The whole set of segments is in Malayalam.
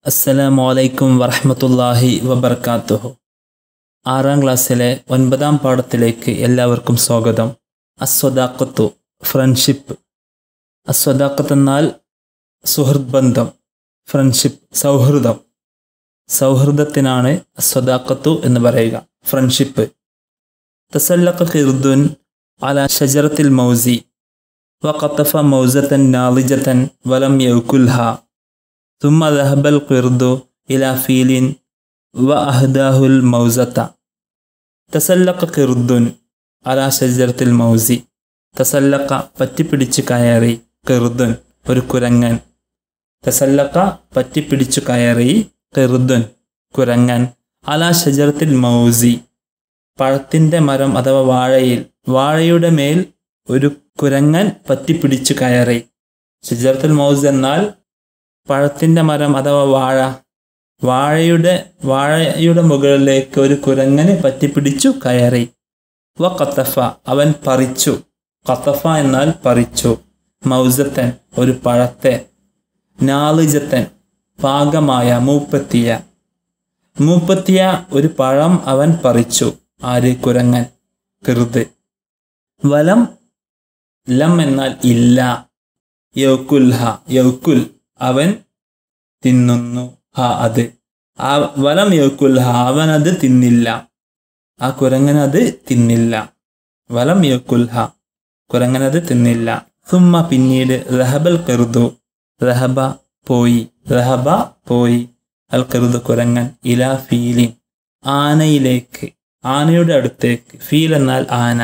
അസ്സലാമു അലൈക്കും വറഹ്മത്തുള്ളാഹി വബർക്കാത്തുഹു ആറാം ക്ലാസ്സിലെ ഒൻപതാം പാഠത്തിലേക്ക് എല്ലാവർക്കും സ്വാഗതം അസ്വദാക്കത്തു ഫ്രണ്ട്ഷിപ്പ് അസ്വദാക്കത്ത് എന്നാൽ സുഹൃത് ബന്ധം ഫ്രണ്ട്ഷിപ്പ് സൗഹൃദം സൗഹൃദത്തിനാണ് അസ്വദാക്കത്തു എന്ന് പറയുക ഫ്രണ്ട്ഷിപ്പ് തസല്ലഖ ഖിർദുൻ അല ഷജറത്തിൽ മൗസി വഖത്തഫ മൗസത്തൻ നാളിജത്തൻ വലം യൗക്കുൽഹ ثم ذهب القرد إلى فيل وأهداه الموزة تسلق قرد على شجرة الموز തസല്ലക്ക പറ്റിപ്പിടിച്ചു കയറി കിർദുൻ ഒരു കുരങ്ങൻ തസല്ലക്ക പറ്റിപ്പിടിച്ചു കയറി കിർദുൻ കുരങ്ങൻ അലാ ഷജറത്തിൽ മൗസി പഴത്തിൻ്റെ മരം അഥവാ വാഴയിൽ വാഴയുടെ മേൽ ഒരു കുരങ്ങൻ പറ്റിപ്പിടിച്ചു കയറി ഷജറത്തുൽ മൗസ് എന്നാൽ പഴത്തിൻ്റെ മരം അഥവാ വാഴ വാഴയുടെ വാഴയുടെ മുകളിലേക്ക് ഒരു കുരങ്ങന് പറ്റിപ്പിടിച്ചു കയറി വ കത്തഫ അവൻ പറിച്ചു കത്തഫ എന്നാൽ പറിച്ചു മൗസത്തൻ ഒരു പഴത്തെ നാളിജത്തൻ പാകമായ മൂപ്പത്തിയ മൂപ്പത്തിയ ഒരു പഴം അവൻ പറിച്ചു ആര് കുരങ്ങൻ കൃത് വലം ലം എന്നാൽ ഇല്ല യൗക്കുൽ ഹ യൗക്കുൽ അവൻ തിന്നുന്നു ഹ അത് ആ വലം യൗക്കുൽ ഹ അവൻ അത് തിന്നില്ല ആ കുരങ്ങനത് തിന്നില്ല വലം യൗക്കുൽ ഹ കുരങ്ങനത് തിന്നില്ല സുമ്മ പിന്നീട് റഹബൽ കെറുതു റഹബ പോയി റഹബ പോയി അൽ കെറുതു കുരങ്ങൻ ഇല ഫീലിൻ ആനയിലേക്ക് ആനയുടെ അടുത്തേക്ക് ഫീൽ എന്നാൽ ആന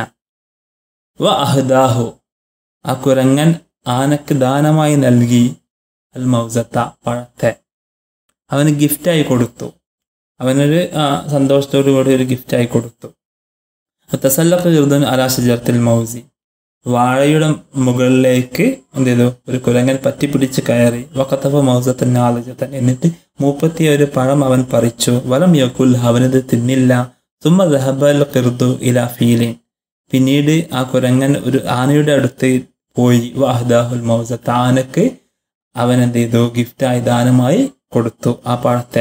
വ അഹ്ദാഹു ആ കുരങ്ങൻ ആനക്ക് ദാനമായി നൽകി അൽ മൗസത്ത പഴത്തെ അവന് ഗിഫ്റ്റായി കൊടുത്തു അവനൊരു ആ, സന്തോഷത്തോടു കൂടി ഒരു ഗിഫ്റ്റായി കൊടുത്തു തസല്ലഖ് ജിർദൻ അലാ ഷജറത്തിൽ മൗസി വാഴയുടെ മുകളിലേക്ക് എന്ത് ചെയ്തു ഒരു കുരങ്ങൻ പറ്റിപ്പിടിച്ച് കയറി വക്കത്തഫ മൗസത്തൻ ആലോചത്തൻ എന്നിട്ട് മൂപ്പത്തിയ ഒരു പഴം അവൻ പറിച്ചു വലം യക്കുൽ അവനത് തിന്നില്ല സുമ ദഹബൽ കിർദു ഇല ഫീലിൻ പിന്നീട് ആ കുരങ്ങൻ ഒരു ആനയുടെ അടുത്ത് പോയി വഹദാഹുൽ മൗസത്ത് ആനക്ക് അവൻ എന്ത് ചെയ്തു ഗിഫ്റ്റായി ദാനമായി കൊടുത്തു ആ പഴത്തെ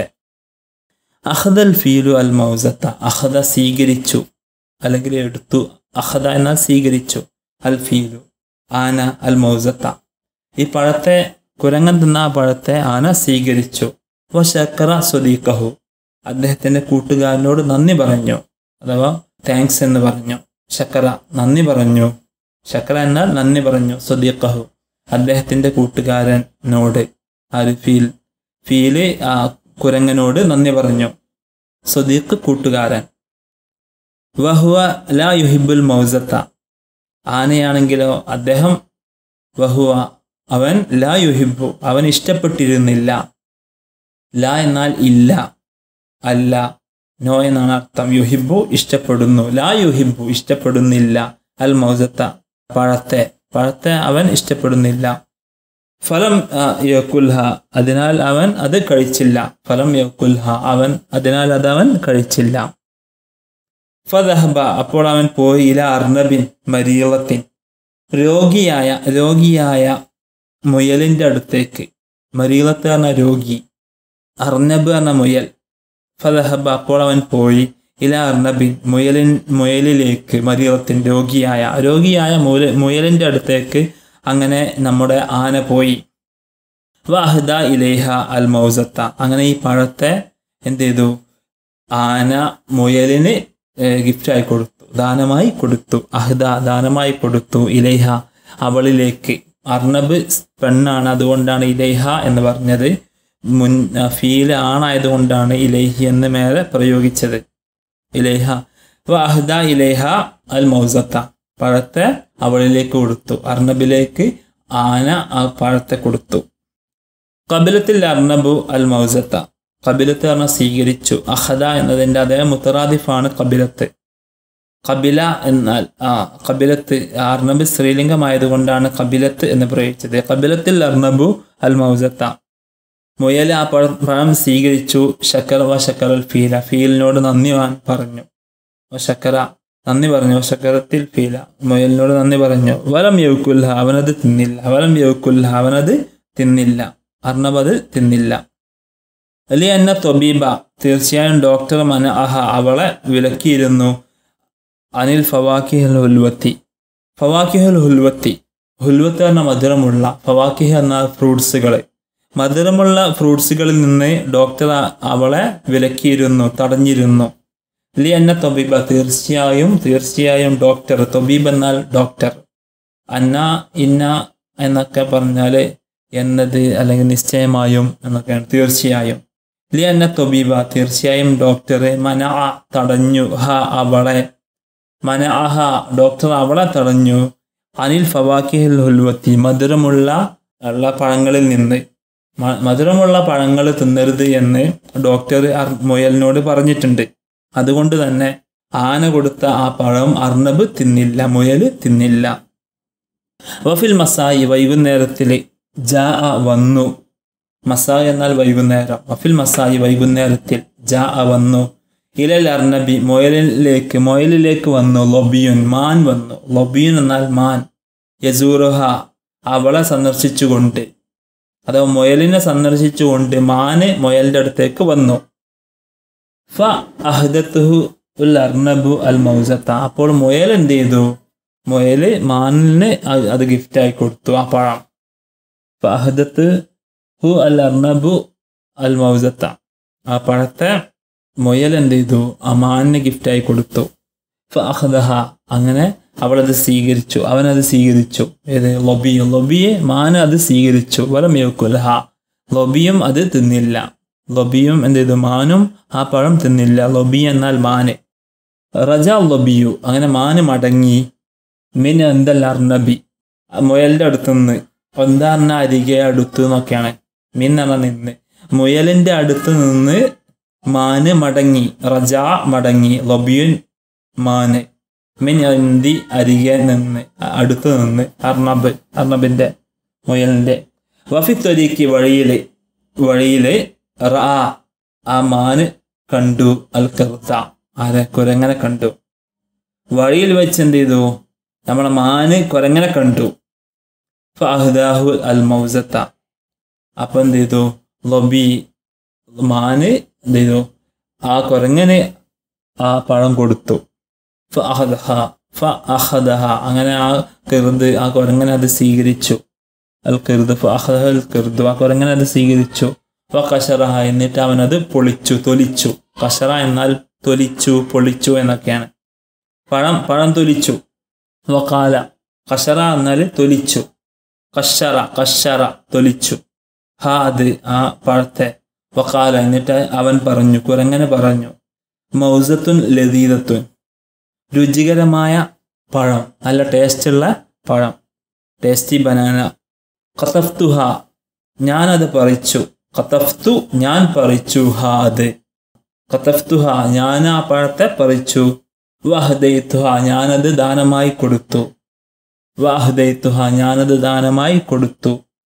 അഹദൽ ഫീലു അൽ മൗസത്ത അഹദ സ്വീകരിച്ചു അല്ലെങ്കിൽ എടുത്തു അഹദ എന്നാൽ സ്വീകരിച്ചു അൽ ഫീലു ആന അൽ മൗസത്ത ഈ പഴത്തെ കുരങ്ങൻ തിന്ന ആ പഴത്തെ ആന സ്വീകരിച്ചു വ ശക്കറ സ്വദീഖഹു അദ്ദേഹത്തിന്റെ കൂട്ടുകാരനോട് നന്ദി പറഞ്ഞു അഥവാ താങ്ക്സ് എന്ന് പറഞ്ഞു ശക്കറ നന്ദി പറഞ്ഞു ശക്കറ എന്നാൽ നന്ദി പറഞ്ഞു സ്വദീഖഹു അദ്ദേഹത്തിന്റെ കൂട്ടുകാരനോട് ആര് ഫീൽ ഫീല് ആ കുരങ്ങനോട് നന്ദി പറഞ്ഞു സ്വദീഖ് കൂട്ടുകാരൻ വഹുവ ലാ യുഹിബുൽ മൗസത്ത ആനയാണെങ്കിലോ അദ്ദേഹം വഹുവ അവൻ ലാ യുഹിബു അവൻ ഇഷ്ടപ്പെട്ടിരുന്നില്ല ലാ എന്നാൽ ഇല്ല അല്ല നോ എന്നാണ് അർത്ഥം യുഹിബു ഇഷ്ടപ്പെടുന്നു ലാ യുഹിബു ഇഷ്ടപ്പെടുന്നില്ല അൽ മൗസത്ത പഴത്തെ പഴത്തെ അവൻ ഇഷ്ടപ്പെടുന്നില്ല ഫലം ആ, യക്കുൽഹ അതിനാൽ അവൻ അത് കഴിച്ചില്ല ഫലം യക്കുൽഹ അവൻ അതിനാൽ അത് അവൻ കഴിച്ചില്ല ഫദഹബ അപ്പോൾ അവൻ പോയി ഇല അർണബിൻ മരീളത്തിൻ രോഗിയായ രോഗിയായ മുയലിന്റെ അടുത്തേക്ക് മരീളത്ത് എന്ന രോഗി അർണബ് എന്ന മുയൽ ഫദഹബ അപ്പോൾ അവൻ പോയി ഇല അർണബിൻ മുയലിൻ മുയലിലേക്ക് മരീളത്തിൻ രോഗിയായ രോഗിയായ മുയൽ മുയലിന്റെ അടുത്തേക്ക് അങ്ങനെ നമ്മുടെ ആന പോയി വാഹദ ഇലേഹ അൽ മൗസത്ത അങ്ങനെ ഈ പഴത്തെ എന്ത് ചെയ്തു ആന മുയലിന് ഗിഫ്റ്റായി കൊടുത്തു ദാനമായി കൊടുത്തു അഹ്ദ ദാനമായി കൊടുത്തു ഇലേഹ അവളിലേക്ക് അർണബ് പെണ്ണാണ് അതുകൊണ്ടാണ് ഇലേഹ എന്ന് പറഞ്ഞത് മുൻ ഫീൽ ആണായതുകൊണ്ടാണ് ഇലേഹി എന്ന് മേലെ പ്രയോഗിച്ചത് ഇലേഹ വാഹദ ഇലേഹ അൽ മൗസത്ത പഴത്തെ അവളിലേക്ക് കൊടുത്തു അർണബിലേക്ക് ആന ആ പഴത്തെ കൊടുത്തു കബിലത്തിൽ അർണബു അൽ മൗസത്ത കബിലത്ത് പറഞ്ഞാൽ സ്വീകരിച്ചു അഹദ എന്നതിൻ്റെ അതേ മുത്തറാദിഫാണ് കബിലത്ത് കബില എന്നാൽ ആ കബിലത്ത് അർണബ് സ്ത്രീലിംഗമായതുകൊണ്ടാണ് കബിലത്ത് എന്ന് പ്രയോഗിച്ചത് കബിലത്തിൽ അർണബു അൽ മൗസത്ത മുയൽ ആ പഴം പഴം സ്വീകരിച്ചു ശക്കർ വ ശക്കർ അൽ ഫീല ഫീലിനോട് നന്ദി വാൻ പറഞ്ഞു വ ശക്കര നന്ദി പറഞ്ഞു വ ശക്കരത്തിൽ ഫീല മുയലിനോട് നന്ദി പറഞ്ഞു വലം യൗക്കുല്ല അവനത് തിന്നില്ല വലം യൗക്കുല്ല അവനത് തിന്നില്ല അർണബ് അത് തിന്നില്ല അലി എന്ന തൊബീബ തീർച്ചയായും ഡോക്ടർ മന അഹ അവളെ വിലക്കിയിരുന്നു അനിൽ ഫവാക്കിഹൽ ഹുൽവത്തി ഫവാക്കിഹൽ ഹുൽവത്തി ഹുൽവത്ത് എന്ന മധുരമുള്ള ഫവാക്കിഹ എന്ന ഫ്രൂട്ട്സുകൾ മധുരമുള്ള ഫ്രൂട്ട്സുകളിൽ നിന്ന് ഡോക്ടർ അ- അവളെ വിലക്കിയിരുന്നു തടഞ്ഞിരുന്നു ലി എന്ന തൊബീബ തീർച്ചയായും തീർച്ചയായും ഡോക്ടർ തൊബീബ് എന്നാൽ ഡോക്ടർ അന്ന ഇന്ന എന്നൊക്കെ പറഞ്ഞാൽ എന്നത് അല്ലെങ്കിൽ നിശ്ചയമായും എന്നൊക്കെയാണ് തീർച്ചയായും ലി അന്ന തൊബീബ തീർച്ചയായും ഡോക്ടർ മന തടഞ്ഞു ഹ അവളെ മന അഹ ഡോക്ടർ അവളെ തടഞ്ഞു അനിൽ ഫവാക്കിഹിൽ ഹുൽവത്തി മധുരമുള്ള ഉള്ള പഴങ്ങളിൽ നിന്ന് മ- മധുരമുള്ള പഴങ്ങൾ തിന്നരുത് എന്ന് ഡോക്ടർ അർ- മുയലിനോട് പറഞ്ഞിട്ടുണ്ട് അതുകൊണ്ട് തന്നെ ആന കൊടുത്ത ആ പഴം അർണബ് തിന്നില്ല മുയൽ തിന്നില്ല വഫിൽ മസായി വൈകുന്നേരത്തിൽ ജാ വന്നു മസായി എന്നാൽ വൈകുന്നേരം വഫിൽ മസായി വൈകുന്നേരത്തിൽ ജാ വന്നു ഇലൽ അർണബി മുയലിലേക്ക് മുയലിലേക്ക് വന്നു ലൊബിയുൻ മാൻ വന്നു ലൊബിയുൻ എന്നാൽ മാൻ യസൂറുഹ അവളെ സന്ദർശിച്ചുകൊണ്ട് അഥവാ മുയലിനെ സന്ദർശിച്ചുകൊണ്ട് മാന് മുയലിന്റെ അടുത്തേക്ക് വന്നു ഫ അഹ്ദത്തുഹു ഉൽ അർണബു അൽ മൗസത്ത അപ്പോൾ മുയൽ എന്ത് ചെയ്തു മുയല് മാനിന് അ- അത് ഗിഫ്റ്റായി കൊടുത്തു ആ പഴം ഫ അഹ്ദത്ത് ഹു അൽ അർണബു അൽ മൗസത്ത ആ പഴത്തെ മുയൽ എന്ത് ചെയ്തു ആ മാനിന് ഗിഫ്റ്റായി കൊടുത്തു ഫ അഹ്ദഹ അങ്ങനെ അവളത് സ്വീകരിച്ചു അവനത് സ്വീകരിച്ചു ഏത് ലൊബിയും ലൊബിയെ മാന് അത് സ്വീകരിച്ചു വലം യോക്കുലഹ ലൊബിയും അത് തിന്നില്ല ലൊബിയും എന്ത് ചെയ്തു മാനും ആ പഴം തിന്നില്ല ലൊബി എന്നാൽ മാന് റജ ലൊബിയു അങ്ങനെ മാന് മടങ്ങി മിൻ എന്തൽ അർണബി മുയലിന്റെ അടുത്ത് നിന്ന് എന്താ പറഞ്ഞ അരികെ അടുത്ത് എന്നൊക്കെയാണ് മിൻ എന്ന നിന്ന് മുയലിന്റെ അടുത്ത് നിന്ന് മാന് മടങ്ങി റജ മടങ്ങി ലൊബിയുൻ മാന് മിൻ എന്തി അരികെ നിന്ന് അടുത്ത് നിന്ന് അർണബ് അർണബിന്റെ മുയലിന്റെ വഫി ത്വരീക്ക് വഴിയില് വഴിയില് റാ ആ മാന് കണ്ടു അൽ കറുത്ത ആരെ കുരങ്ങനെ കണ്ടു വഴിയിൽ വെച്ച് എന്ത് ചെയ്തു നമ്മളെ മാന് കുരങ്ങനെ കണ്ടു ഫഹദാഹു അൽ മൗസത്ത അപ്പൊ എന്ത് ചെയ്തു ലൊബി മാന് എന്ത് ചെയ്തു ആ കുരങ്ങനെ ആ പഴം കൊടുത്തു ഫഅഹദഹ ഫഅഹദഹ അങ്ങനെ ആ കിറുത് ആ കുരങ്ങനെ അത് സ്വീകരിച്ചു അൽ കിറുത് ഫഅഹദഹ അൽ കിറുദ് ആ കുരങ്ങനെ അത് സ്വീകരിച്ചു കഷറഹ എന്നിട്ട് അവൻ അത് പൊളിച്ചു തൊലിച്ചു കഷറ എന്നാൽ തൊലിച്ചു പൊളിച്ചു എന്നൊക്കെയാണ് പഴം പഴം തൊലിച്ചു വക്കാല കഷറ എന്നാൽ തൊലിച്ചു കഷറ കഷറ തൊലിച്ചു ഹാ അത് ആ പഴത്തെ വക്കാല എന്നിട്ട് അവൻ പറഞ്ഞു കുരങ്ങനെ പറഞ്ഞു മൗസത്തുൻ ലതീതത്തുൻ രുചികരമായ പഴം നല്ല ടേസ്റ്റുള്ള പഴം ടേസ്റ്റി ബനാന കത്തഫ്തുഹ ഞാനത് പറിച്ചു കത്തഫ്തു ഞാൻ പറിച്ചു ഹാ അത് കത്തഫ്തുഹ ഞാൻ ആ പഴത്തെ പറിച്ചു വഹദൈത്തുഹ ഞാനത് ദാനമായി കൊടുത്തു വഹദൈത്തുഹ ഞാനത് ദാനമായി കൊടുത്തു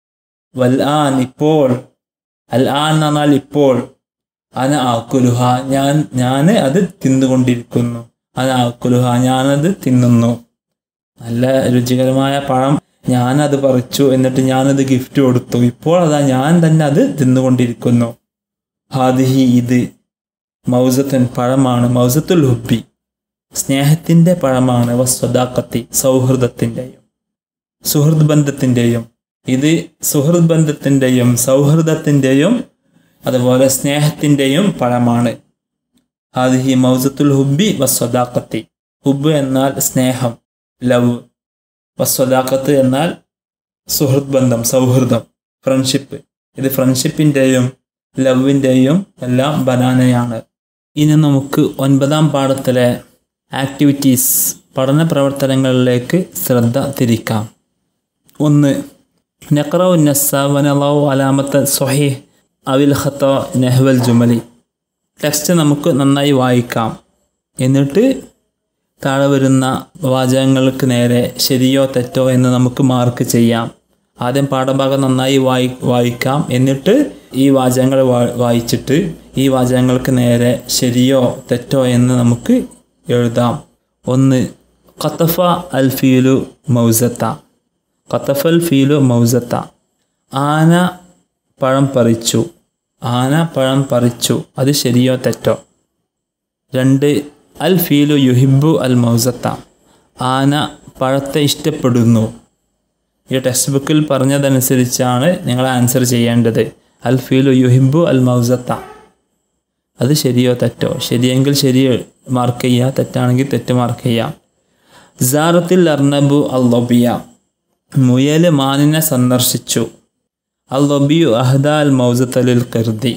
വൽ ആൻ ഇപ്പോൾ അൽ ആൻ എന്ന് പറഞ്ഞാൽ ഇപ്പോൾ അന ആക്കുലുഹ ഞാൻ ഞാൻ അത് തിന്നുകൊണ്ടിരിക്കുന്നു അന ആക്കുലുഹ ഞാനത് തിന്നുന്നു നല്ല രുചികരമായ പഴം ഞാനത് പറിച്ചു എന്നിട്ട് ഞാനത് ഗിഫ്റ്റ് കൊടുത്തു ഇപ്പോൾ അതാ ഞാൻ തന്നെ അത് തിന്നുകൊണ്ടിരിക്കുന്നു ഹാദിഹി ഇത് മൗസത്തൻ പഴമാണ് മൗസത്തുൽ ഹുബി സ്നേഹത്തിൻ്റെ പഴമാണ് വസ്വദാക്കത്തി സൗഹൃദത്തിൻ്റെയും സുഹൃദ് ബന്ധത്തിൻ്റെയും ഇത് സുഹൃദ് ബന്ധത്തിൻ്റെയും സൗഹൃദത്തിൻ്റെയും അതുപോലെ സ്നേഹത്തിൻ്റെയും പഴമാണ് ഹാദിഹി മൗസത്തുൽ ഹുബി വസ്വദാക്കത്തി ഹുബ് എന്നാൽ സ്നേഹം ലവ് വസ്വദാക്കത്ത് എന്നാൽ സുഹൃദ് ബന്ധം സൗഹൃദം ഫ്രണ്ട്ഷിപ്പ് ഇത് ഫ്രണ്ട്ഷിപ്പിൻ്റെയും ലവിൻ്റെയും എല്ലാം ബനാനയാണ് ഇനി നമുക്ക് ഒൻപതാം പാഠത്തിലെ ആക്ടിവിറ്റീസ് പഠന പ്രവർത്തനങ്ങളിലേക്ക് ശ്രദ്ധ തിരിക്കാം ഒന്ന് നഖറു നസ്സ വനലൗ അലാമത്ത് സൊഹീഹ് അവിൽ ഖത്ത നെഹ്വൽ ജുമലി ടെക്സ്റ്റ് നമുക്ക് നന്നായി വായിക്കാം എന്നിട്ട് താഴെ വരുന്ന വാചകങ്ങൾക്ക് നേരെ ശരിയോ തെറ്റോ എന്ന് നമുക്ക് മാർക്ക് ചെയ്യാം ആദ്യം പാഠഭാഗം നന്നായി വായി വായിക്കാം എന്നിട്ട് ഈ വാചകങ്ങൾ വാ- വായിച്ചിട്ട് ഈ വാചകങ്ങൾക്ക് നേരെ ശരിയോ തെറ്റോ എന്ന് നമുക്ക് എഴുതാം ഒന്ന് ഖത്തഫ അൽ ഫീലു മൗസത്ത ഖത്തഫൽ ഫീലു മൗസത്ത ആന പഴം പറിച്ചു ആന പഴം പറിച്ചു അത് ശരിയോ തെറ്റോ രണ്ട് അൽ ഫീലു യുഹിബു അൽ മൗസത്ത ആന പഴത്തെ ഇഷ്ടപ്പെടുന്നു ഈ ടെക്സ്റ്റ് ബുക്കിൽ പറഞ്ഞതനുസരിച്ചാണ് നിങ്ങൾ ആൻസർ ചെയ്യേണ്ടത് അൽ ഫീലു യുഹിബു അൽ മൗസത്ത അത് ശരിയോ തെറ്റോ ശരിയെങ്കിൽ ശരി മാർക്ക് ചെയ്യുക തെറ്റാണെങ്കിൽ തെറ്റ് മാർക്ക് ചെയ്യാം സാറത്തിൽ അർണബു അൽ ലൊബിയ മുയൽ മാനിനെ സന്ദർശിച്ചു അൽ ലൊബിയു അഹദ അൽ മൗസത്തലിൽ കരുതി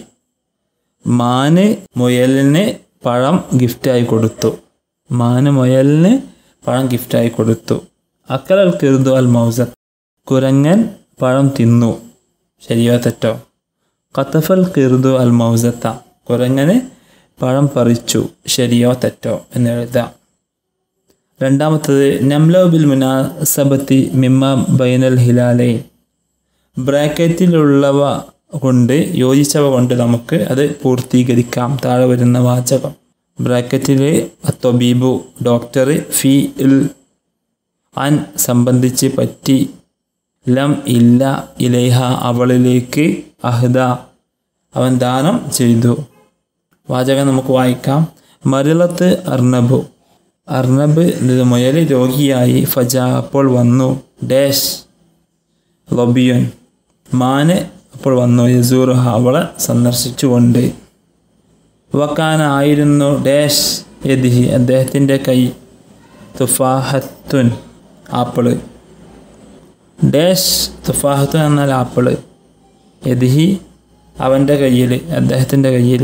മാന് മുയലിന് പഴം ഗിഫ്റ്റായി കൊടുത്തു മാന് മുയലിന് പഴം ഗിഫ്റ്റായി കൊടുത്തു അക്കൽ അൽ കിർദു അൽ മൗസത്ത് കുരങ്ങൻ പഴം തിന്നു ശരിയോ തെറ്റോ കത്തഫൽ കിർദു അൽ മൗസത്ത കുരങ്ങന് പഴം പറിച്ചു ശരിയോ തെറ്റോ എന്ന് എഴുതാം രണ്ടാമത്തത് നംലോ ബിൽ മുനാസബത്തി മിമ്മ ബൈനൽ ഹിലാലൈ ബ്രാക്കറ്റിലുള്ളവ കൊണ്ട് യോജിച്ചവ കൊണ്ട് നമുക്ക് അത് പൂർത്തീകരിക്കാം താഴെ വരുന്ന വാചകം ബ്രാക്കറ്റിൽ തൊബീബു ഡോക്ടർ ഫി ഇൽ അൻ സംബന്ധിച്ച് പറ്റി ലം ഇല്ല ഇലൈഹ അവളിലേക്ക് അഹ്ദ അവൻ ദാനം ചെയ്തു വാചകം നമുക്ക് വായിക്കാം മരിളത്ത് അർണബു അർണബ് ഇത് മുയൽ രോഗിയായി ഫജ അപ്പോൾ വന്നു ഡാഷ് ലൊബിയൻ മാന് അപ്പോൾ വന്നു യസൂറുഹ അവളെ സന്ദർശിച്ചുകൊണ്ട് വക്കാന ആയിരുന്നു ഡാഷ് യദിഹി അദ്ദേഹത്തിൻ്റെ കൈ തുഫാഹത്തുൻ ആപ്പിള് ഡാഷ് തുഫാഹത്തുൻ എന്നാൽ ആപ്പിള് യദിഹി അവൻ്റെ കയ്യിൽ അദ്ദേഹത്തിൻ്റെ കയ്യിൽ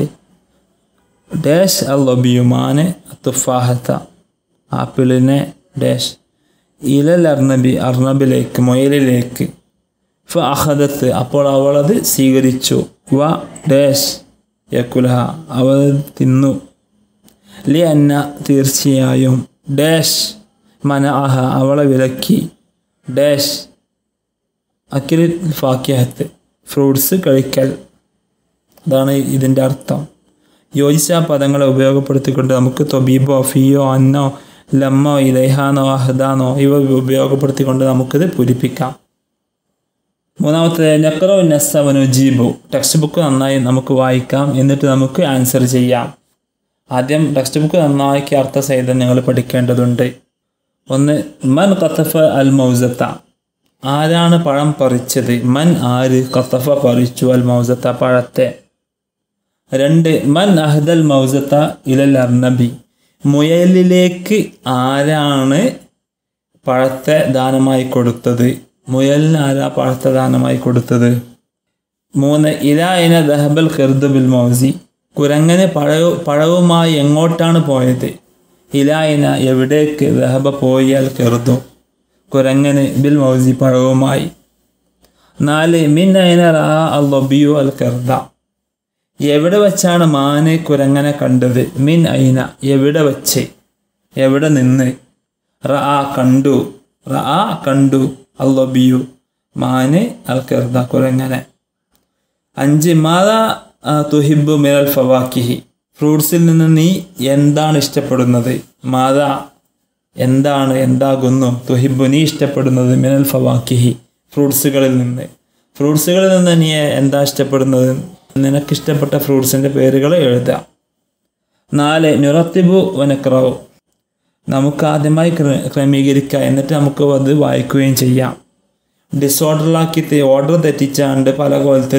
ഡാഷ് അൽ ലബിയുമാന് തുഫാഹത്ത ആപ്പിളിനെ ഡാഷ് ഇലൽ അർണബി അർണബിലേക്ക് മൊയലിലേക്ക് ഫ അഹദത്ത് അപ്പോൾ അവളത് സ്വീകരിച്ചു വ ഡാഷ് യക്കുലഹ അവൾ തിന്നു ലി അന്ന തീർച്ചയായും ഡാഷ് മന അഹ അവളെ വിലക്കി ഡാഷ് അക്കിൽ ഫാക്യഹത്ത് ഫ്രൂട്ട്സ് കഴിക്കൽ അതാണ് ഇതിൻ്റെ അർത്ഥം യോജിച്ച പദങ്ങളെ ഉപയോഗപ്പെടുത്തിക്കൊണ്ട് നമുക്ക് തൊബീബോ ഫിയോ അന്നോ ലമ്മോ ഇലഹാനോ അഹദാനോ ഇവ ഉപയോഗപ്പെടുത്തിക്കൊണ്ട് നമുക്കിത് പൂരിപ്പിക്കാം മൂന്നാമത്തെ നക്രോ നസ്സവനു ജീബു ടെക്സ്റ്റ് ബുക്ക് നന്നായി നമുക്ക് വായിക്കാം എന്നിട്ട് നമുക്ക് ആൻസർ ചെയ്യാം ആദ്യം ടെക്സ്റ്റ് ബുക്ക് നന്നാക്കി അർത്ഥസഹിതം നിങ്ങൾ പഠിക്കേണ്ടതുണ്ട് ഒന്ന് മൻ കത്തഫ അൽ മൗസത്ത ആരാണ് പഴം പറിച്ചത് മൻ ആര് കത്തഫ പറിച്ചു അൽ മൗസത്ത പഴത്തെ രണ്ട് മൻ അഹദൽ മൗസത്ത ഇലൽ അർനബി മുയലിലേക്ക് ആരാണ് പഴത്തെ ദാനമായി കൊടുത്തത് മുയലിന് ആരാ പഴത്തെ ദാനമായി കൊടുത്തത് മൂന്ന് ഇലായിന ദഹബൽ ഖിർദ് ബിൽ മൗസി കുരങ്ങന് പഴവ പഴവുമായി എങ്ങോട്ടാണ് പോയത് ഇലായിന എവിടേക്ക് ദഹബ പോയാൽ കെറുതു കുരങ്ങന് ബിൽ മൗസി പഴവുമായി നാല് മിൻ അയിന റാ അൽ ലബിയു അൽ കെർദ എവിടെ വച്ചാണ് മാന് കുരങ്ങനെ കണ്ടത് മിൻ ഐന എവിടെ വച്ച് എവിടെ നിന്ന് റ ആ കണ്ടു റ ആ കണ്ടു അല്ലബിയു മാന് അൽ കെർദ കുരങ്ങനെ അഞ്ച് മാതാ തുഹിബു മിനൽ ഫവാക്കിഹി ഫ്രൂട്ട്സിൽ നിന്ന് നീ എന്താണ് ഇഷ്ടപ്പെടുന്നത് മാതാ എന്താണ് എന്താകുന്നു തുഹിബു നീ ഇഷ്ടപ്പെടുന്നത് മിനൽ ഫവാക്കിഹി ഫ്രൂട്ട്സുകളിൽ നിന്ന് ഫ്രൂട്ട്സുകളിൽ നിന്ന് നീ എന്താ ഇഷ്ടപ്പെടുന്നത് നിനക്കിഷ്ടപ്പെട്ട ഫ്രൂട്ട്സിൻ്റെ പേരുകൾ എഴുതാം നാല് നുറത്തിബു വനക്രവ് നമുക്ക് ആദ്യമായി ക്ര- ക്രമീകരിക്കുക എന്നിട്ട് നമുക്ക് അത് വായിക്കുകയും ചെയ്യാം ഡിസോർഡറിലാക്കി ഓർഡർ തെറ്റിച്ചാണ്ട് പല കോലത്തിൽ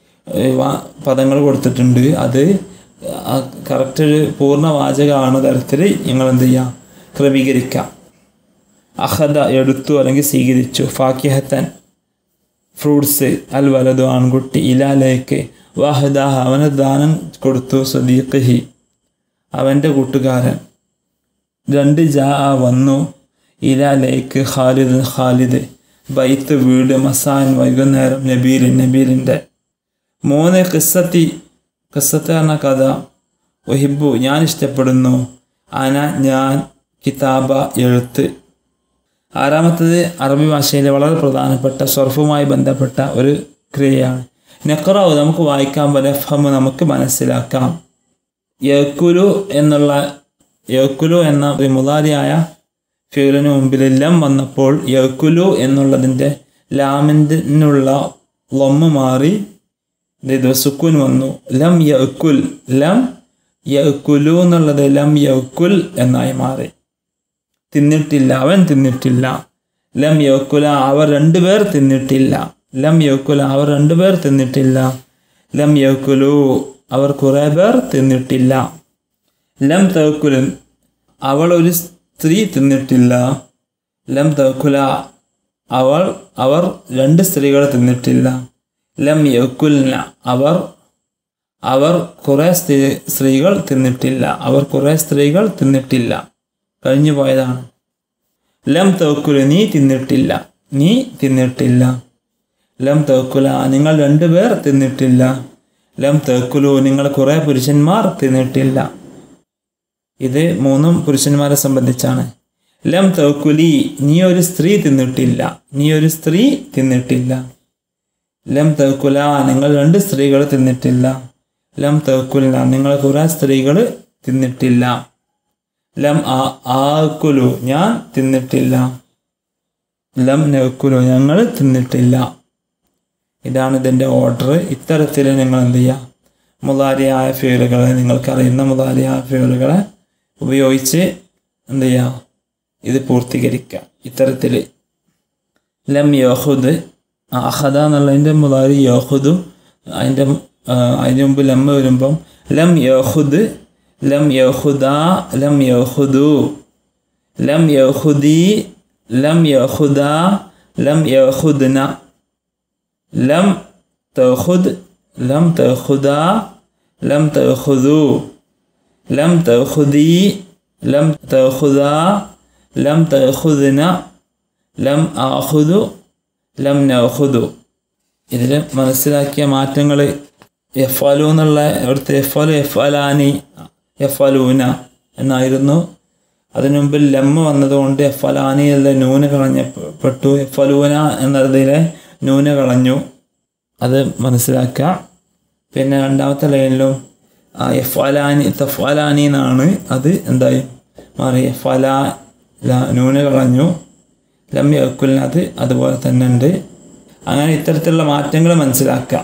പദങ്ങൾ കൊടുത്തിട്ടുണ്ട് അത് കറക്റ്റ് ഒരു പൂർണ്ണ വാചകമാണ് തരത്തിൽ നിങ്ങൾ എന്ത് ചെയ്യാം ക്രമീകരിക്കാം അഹദ എടുത്തു അല്ലെങ്കിൽ സ്വീകരിച്ചു ഫാക്കിഹത്തൻ ഫ്രൂട്ട്സ് അൽ വലതു ആൺകുട്ടി ഇലാലേക്ക് വാഹദാഹ അവന് ദാനം കൊടുത്തു സദീഖഹി അവൻ്റെ കൂട്ടുകാരൻ രണ്ട് ജാ വന്നു ഇലാലേക്ക് ഖാലിദ് ഖാലിദ് ബൈത്ത് വീട് മസാൻ വൈകുന്നേരം നബീലിൻ നബീലിൻ്റെ മൂന്ന് കിസ്സത്തി കിസ്സത്ത് എന്ന കഥ ഒഹിബു ഞാൻ ഇഷ്ടപ്പെടുന്നു അന ഞാൻ കിതാബ എഴുത്ത് ആറാമത്തത് അറബി ഭാഷയിലെ വളരെ പ്രധാനപ്പെട്ട സർഫുമായി ബന്ധപ്പെട്ട ഒരു ക്രിയയാണ് നെക്റാവ് നമുക്ക് വായിക്കാൻ പോലെ ഫമ് നമുക്ക് മനസ്സിലാക്കാം യക്കുലു എന്നുള്ള യക്കുലു എന്ന ഒരു മുതാരിയായ ഫിയലിന് മുമ്പിൽ ലം വന്നപ്പോൾ യക്കുലു എന്നുള്ളതിൻ്റെ ലാമിനുള്ള ലൊമ്മ് മാറി ഇത് സുക്കൂൻ വന്നു ലം യക്കുൽ ലം യക്കുലു എന്നുള്ളത് ലം യക്കുൽ എന്നായി മാറി തിന്നിട്ടില്ല അവൻ തിന്നിട്ടില്ല ലം യക്കുല അവർ രണ്ടുപേർ തിന്നിട്ടില്ല ലം യക്കുല അവർ രണ്ടുപേർ തിന്നിട്ടില്ല ലം യക്കുലു അവർ കുറേ പേർ തിന്നിട്ടില്ല ലം തവക്കുലൻ അവൾ ഒരു സ്ത്രീ തിന്നിട്ടില്ല ലം തവക്കുല അവൾ അവർ രണ്ട് സ്ത്രീകൾ തിന്നിട്ടില്ല ലം യക്കുൽന അവർ അവർ കുറേ സ്ത്രീ സ്ത്രീകൾ തിന്നിട്ടില്ല അവർ കുറേ സ്ത്രീകൾ തിന്നിട്ടില്ല കഴിഞ്ഞു പോയതാണ് ലം തവക്കുല നീ തിന്നിട്ടില്ല നീ തിന്നിട്ടില്ല ലം തവക്കുല നിങ്ങൾ രണ്ടുപേർ തിന്നിട്ടില്ല ലം തവക്കുലു നിങ്ങൾ കുറേ പുരുഷന്മാർ തിന്നിട്ടില്ല ഇത് മൂന്നും പുരുഷന്മാരെ സംബന്ധിച്ചാണ് ലം തവക്കുലി നീ ഒരു സ്ത്രീ തിന്നിട്ടില്ല നീ ഒരു സ്ത്രീ തിന്നിട്ടില്ല ലം തവക്കുല നിങ്ങൾ രണ്ട് സ്ത്രീകൾ തിന്നിട്ടില്ല ലം തവക്കുല നിങ്ങൾ കുറേ സ്ത്രീകൾ തിന്നിട്ടില്ല ലം ആ ആക്കുലു ഞാൻ തിന്നിട്ടില്ല ലം നക്കുലു ഞങ്ങൾ തിന്നിട്ടില്ല ഇതാണ് ഇതിൻ്റെ ഓർഡർ ഇത്തരത്തിൽ നിങ്ങൾ എന്ത് ചെയ്യുക മുതാരിയായ ഫ്യൂലുകളെ നിങ്ങൾക്കറിയുന്ന മുതാരിയായ ഫ്യൂലുകളെ ഉപയോഗിച്ച് എന്ത് ചെയ്യുക ഇത് പൂർത്തീകരിക്കുക ഇത്തരത്തിൽ ലം യോഹുദ് അഹദ എന്നുള്ളതിൻ്റെ മുതാരി യോഹുദും അതിൻ്റെ അതിന് മുമ്പ് ലമ്മ വരുമ്പം ലം യോഹുദ് ലം യഹുദ ലം യഹുദു ലം യഹുദി ലം യഹുദ ലം യഹുദ്ന ലം തഹുദ് ലം തഹുദ ലം തഹുദു ലം തഹുദി ലം തഹുദ ലം തഹുദ്ന ലം ആഹുദു ലം നഹുദു ഇതിൽ മനസ്സിലാക്കിയ മാറ്റങ്ങൾ എഫ് അലു എന്നുള്ള അവിടുത്തെ എഫ് അലു എഫ് അലാനി എഫലൂന എന്നായിരുന്നു അതിനു മുമ്പിൽ ലമ്മ വന്നതുകൊണ്ട് എഫലാനി എന്ന നൂന് കളഞ്ഞപ്പെട്ടു എഫലൂന എന്നതിലെ നൂന് കളഞ്ഞു അത് മനസ്സിലാക്കുക പിന്നെ രണ്ടാമത്തെ ലൈനിലും എഫലാനി തഫലാനി എന്നാണ് അത് എന്തായി മാറി എഫല നൂന് കളഞ്ഞു ലമ്മ വെക്കുലിനത് അതുപോലെ തന്നെ ഉണ്ട് അങ്ങനെ ഇത്തരത്തിലുള്ള മാറ്റങ്ങൾ മനസ്സിലാക്കുക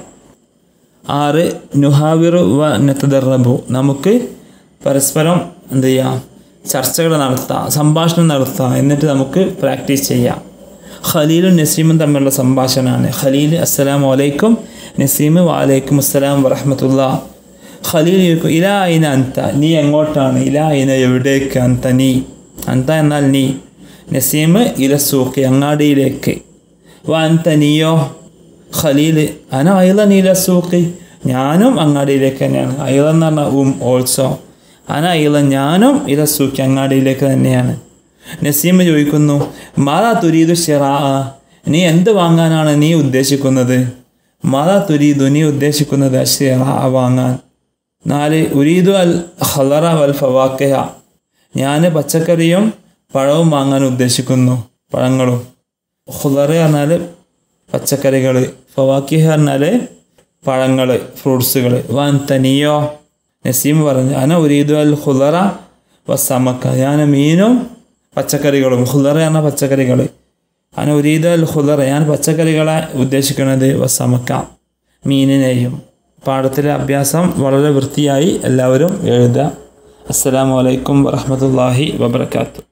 ആറ് നുഹാവിറു വ നെത്തദറബു നമുക്ക് പരസ്പരം എന്ത് ചെയ്യാം ചർച്ചകൾ നടത്താം സംഭാഷണം നടത്താം എന്നിട്ട് നമുക്ക് പ്രാക്ടീസ് ചെയ്യാം ഖലീലും നസീമും തമ്മിലുള്ള സംഭാഷണമാണ് ഖലീൽ അസ്സലാം വലൈക്കും നസീം വാലൈക്കും അസ്സലാം വറഹമത്തുള്ള ഖലീൽ ചോദിക്കും ഇലാ അയിന അന്ത നീ എങ്ങോട്ടാണ് ഇലാ അയിന എവിടേക്ക് അന്ത നീ അന്ത എന്നാൽ നീ നസീം ഇല സൂക്ക് അങ്ങാടിയിലേക്ക് വ അന്ത നീയോ ഖലീൽ അന അയില നീല സൂക്കി ഞാനും അങ്ങാടിയിലേക്ക് തന്നെയാണ് അയില എന്ന് പറഞ്ഞാൽ ഉം ഓൾസോ അന അയില ഞാനും ഇല സൂക്കി അങ്ങാടിയിലേക്ക് തന്നെയാണ് നസീം ചോദിക്കുന്നു മാതാ തുരീദു ഷിറാ നീ എന്ത് വാങ്ങാനാണ് നീ ഉദ്ദേശിക്കുന്നത് മാതാ തുരീദു നീ ഉദ്ദേശിക്കുന്നത് ഷിറാ വാങ്ങാൻ നാല് ഉരീദു അൽ ഹലറ വൽ ഫവാക്കഹ ഞാൻ പച്ചക്കറിയും പഴവും വാങ്ങാൻ ഉദ്ദേശിക്കുന്നു പഴങ്ങളും ഹുലറ പറഞ്ഞാൽ പച്ചക്കറികൾ ഫവാക്കിഹ പറഞ്ഞാൽ പഴങ്ങൾ ഫ്രൂട്ട്സുകൾ വാൻ തനിയോ നസീം പറഞ്ഞു അന ഉരീദു അൽ ഹുലറ വസമക്ക ഞാൻ മീനും പച്ചക്കറികളും ഹുലറ എന്ന പച്ചക്കറികൾ അന ഉരീദു അൽ ഹുലറ ഞാൻ പച്ചക്കറികളെ ഉദ്ദേശിക്കുന്നത് വസമക്ക മീനിനെയും പാഠത്തിലെ അഭ്യാസം വളരെ വൃത്തിയായി എല്ലാവരും എഴുതുക അസ്സലാമു അലൈക്കും വറഹമത്തല്ലാഹി വബർക്കാത്തു